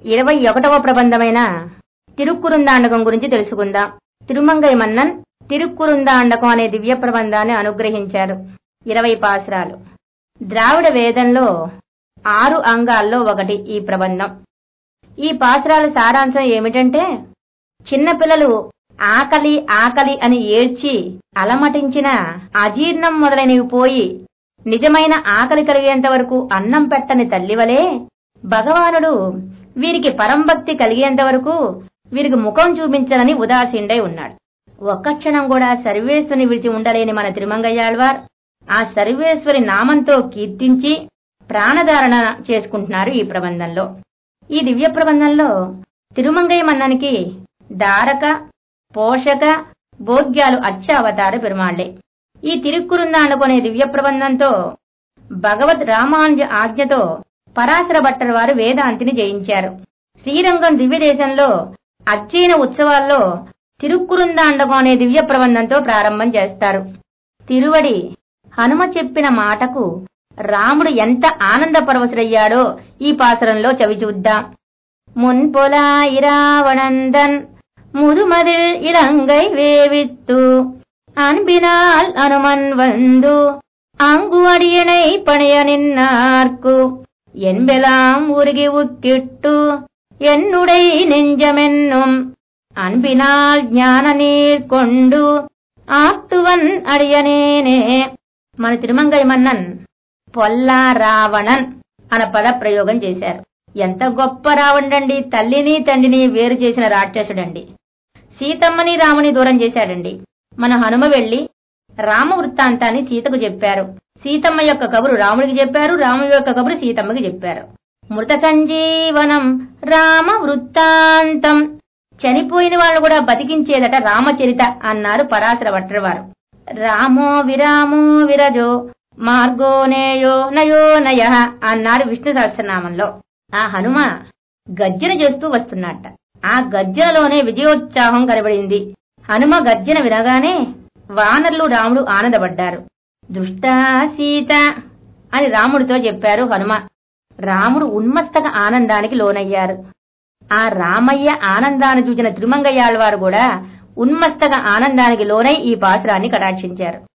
ఇరవై ఒకటవ ప్రబంధమైన తిరుక్కురుందాండకం గురించి తెలుసుకుందాం తిరుమంగై మన్నన్ తిరుక్కురుందాండకం అనే దివ్య ప్రబంధాన్ని అనుగ్రహించారు ఇరవై పాసురాలు ద్రావిడ వేదంలో ఆరు అంగాల్లో ఒకటి ఈ ప్రబంధం ఈ పాసురాల సారాంశం ఏమిటంటే చిన్నపిల్లలు ఆకలి ఆకలి అని ఏడ్చి అలమటించిన అజీర్ణం మొదలైనవి పోయి నిజమైన ఆకలి కలిగేంత వరకు అన్నం పెట్టని తల్లివలే భగవానుడు వీరికి పరంభక్తి కలిగేంత వరకు వీరికి ముఖం చూపించనని ఉదాసీనుడై ఉన్నాడు ఒక్క క్షణం కూడా సర్వేశ్వరిని విడిచి ఉండలేని మన తిరుమంగయ్యాళ్వార్ ఆ సర్వేశ్వరి నామంతో కీర్తించి ప్రాణధారణ చేసుకుంటున్నారు ఈ ప్రబంధంలో ఈ దివ్య ప్రబంధంలో తిరుమంగయ్య మన్ననికి దారక పోషక భోగ్యాలు అచ్చ అవతార పెరుమాళ్లే ఈ తిరుక్కురుందాండుకునే దివ్య ప్రబంధంతో భగవద్ రామానుజ ఆజ్ఞతో పరాశర భట్టర్ వారు వేదాంతిని జయించారు శ్రీరంగం దివ్య దేశంలో అచ్చైన ఉత్సవాల్లో తిరుక్కురుందాండకం అనే దివ్య ప్రబంధంతో ప్రారంభం చేస్తారు తిరువడి హనుమ చెప్పిన మాటకు రాముడు ఎంత ఆనంద పరవశుడయ్యాడో ఈ పాసరంలో చవి చూద్దాం మున్పొలా ఇరావణందన్ முதுமதில் இலங்கை வேவித்து அன்பினால் அனுமன் வந்து அங்கு அடியனை பணைய நின்னார்க்கு என்பெலாம் உருகி உக்கிட்டு என்னுடை நெஞ்சமென்னும் அன்பினால் ஞான நீர் கொண்டு ఆక్తువన్ అడియనేనే మన తిరుమంగయ్య మన్నన్ పొల్లా రావణన్ అన్న పద ప్రయోగం చేశారు ఎంత గొప్ప రావణుడండి తల్లిని తండ్రిని వేరు చేసిన రాక్షసుడండి సీతమ్మని రాముని దూరం చేశాడండి మన హనుమ వెళ్లి రామ వృత్తాంతాన్ని సీతకు చెప్పారు సీతమ్మ యొక్క కబురు రాముడికి చెప్పారు రాముడి యొక్క కబురు సీతమ్మకి చెప్పారు మృత సంజీవనం రామ వృత్తాంతం చనిపోయిన వాళ్ళు కూడా బతికించేదట రామచరిత అన్నారు పరాశర భట్రవారు రామో విరామో విరజో మార్గోనేయో నయో నయ అన్నారు విష్ణు సహస్రనామంలో ఆ హనుమ గర్జన చేస్తూ వస్తున్నట్ట ఆ గర్జనలోనే విజయోత్సాహం కనబడింది హనుమ గర్జన వినగానే వానరులు రాముడు ఆనందపడ్డారు దుష్టా సీత అని రాముడితో చెప్పారు హనుమ రాముడు ఉన్మస్తక ఆనందానికి లోనయ్యారు ఆ రామయ్య ఆనందాన్ని చూచిన తిరుమంగయ్యాళ్వారు కూడా ఉన్మస్తక ఆనందానికి లోనై ఈ పాసురాన్ని కటాక్షించారు